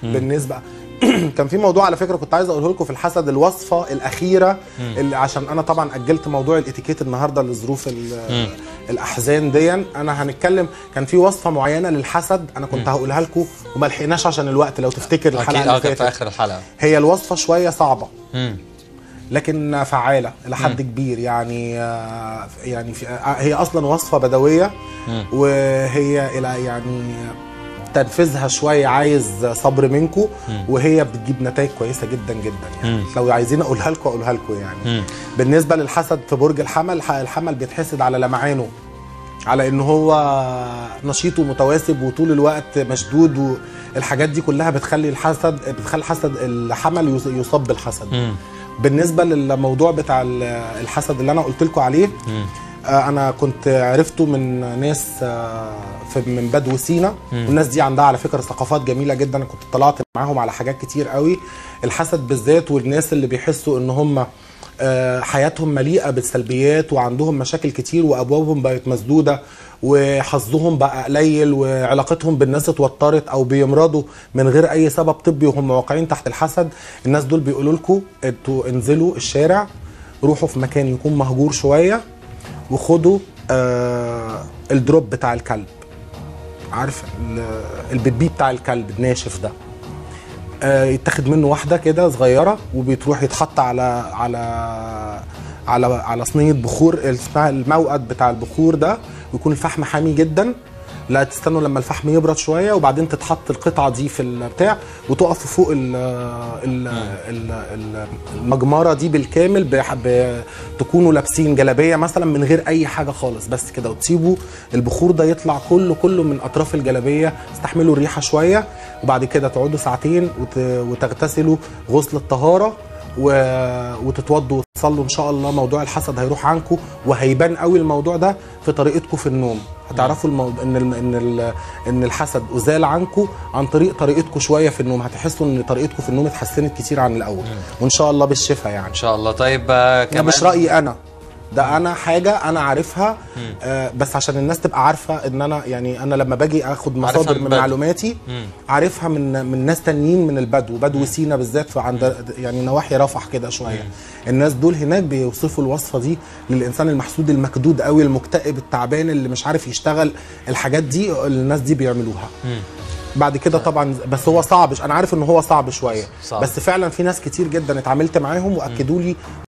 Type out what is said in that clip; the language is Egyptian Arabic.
بالنسبه كان في موضوع على فكره كنت عايز اقوله لكم في الحسد الوصفه الاخيره اللي عشان انا طبعا اجلت موضوع الاتيكيت النهارده لظروف ال- الاحزان دي انا هنتكلم كان في وصفه معينه للحسد انا كنت هقولها لكم وما لحقناش عشان الوقت لو تفتكر الحلقه اكيد اه اللي كانت في فاتت اخر الحلقه هي الوصفه شويه صعبه مم. لكن فعاله الى حد كبير يعني آه، يعني في آه، هي اصلا وصفه بدويه وهي الى يعني تنفيذها شويه عايز صبر منكم وهي بتجيب نتائج كويسه جدا جدا يعني لو عايزين اقولها لكم اقولها لكم يعني بالنسبه للحسد في برج الحمل الح- الحمل بيتحسد على لمعانه على ان هو نشيط ومتواسب وطول الوقت مشدود والحاجات دي كلها بتخلي الحسد بتخلي الحسد الحمل يص- يصاب بالحسد بالنسبه للموضوع بتاع ال- الحسد اللي انا قلت لكم عليه آه، انا كنت عرفته من ناس آه، في من بدو سينا والناس دي عندها على فكره ثقافات جميله جدا انا كنت طلعت معاهم على حاجات كتير قوي الحسد بالذات والناس اللي بيحسوا ان هم آه، حياتهم مليئه بالسلبيات وعندهم مشاكل كتير وابوابهم بقت مسدوده وحظهم بقى قليل وعلاقتهم بالناس اتوترت او بيمرضوا من غير اي سبب طبي وهم واقعين تحت الحسد الناس دول بيقولوا لكم انتوا انزلوا الشارع روحوا في مكان يكون مهجور شويه وخدوا آه الدروب بتاع الكلب عارف ال- البيبي بتاع الكلب الناشف ده آه، يتاخد منه واحده كده صغيره وبتروح يتحط على على على على صينيه بخور اسمها الموقد بتاع البخور ده ويكون الفحم حامي جدا لا تستنوا لما الفحم يبرد شويه وبعدين تتحط القطعه دي في البتاع وتقف فوق ال ال ال ال المجمره دي بالكامل بح- ب- تكونوا لابسين جلابيه مثلا من غير اي حاجه خالص بس كده وتسيبوا البخور ده يطلع كله كله من اطراف الجلابيه استحملوا الريحه شويه وبعد كده تقعدوا ساعتين وت- وتغتسلوا غسل الطهاره و... وتتوضوا وتصلوا ان شاء الله موضوع الحسد هيروح عنكم وهيبان قوي الموضوع ده في طريقتكم في النوم هتعرفوا الموضوع ان ال... ان ال... ان الحسد ازال عنكم عن طريق طريقتكم شويه في النوم هتحسوا ان طريقتكم في النوم اتحسنت كتير عن الاول وان شاء الله بالشفاء يعني ان شاء الله طيب آه، ده كمان مش رايي انا ده انا حاجه انا عارفها آه بس عشان الناس تبقى عارفه ان انا يعني انا لما باجي اخد عارفها مصادر من من بدو. معلوماتي عارفها من من ناس تانيين من البدو بدو سينا بالذات في عند يعني نواحي رفح كده شويه الناس دول هناك بيوصفوا الوصفه دي للانسان المحسود المكدود قوي المكتئب التعبان اللي مش عارف يشتغل الحاجات دي الناس دي بيعملوها بعد كده طبعا بس هو صعب انا عارف ان هو صعب شويه صعب. بس فعلا في ناس كتير جدا اتعاملت معاهم واكدوا لي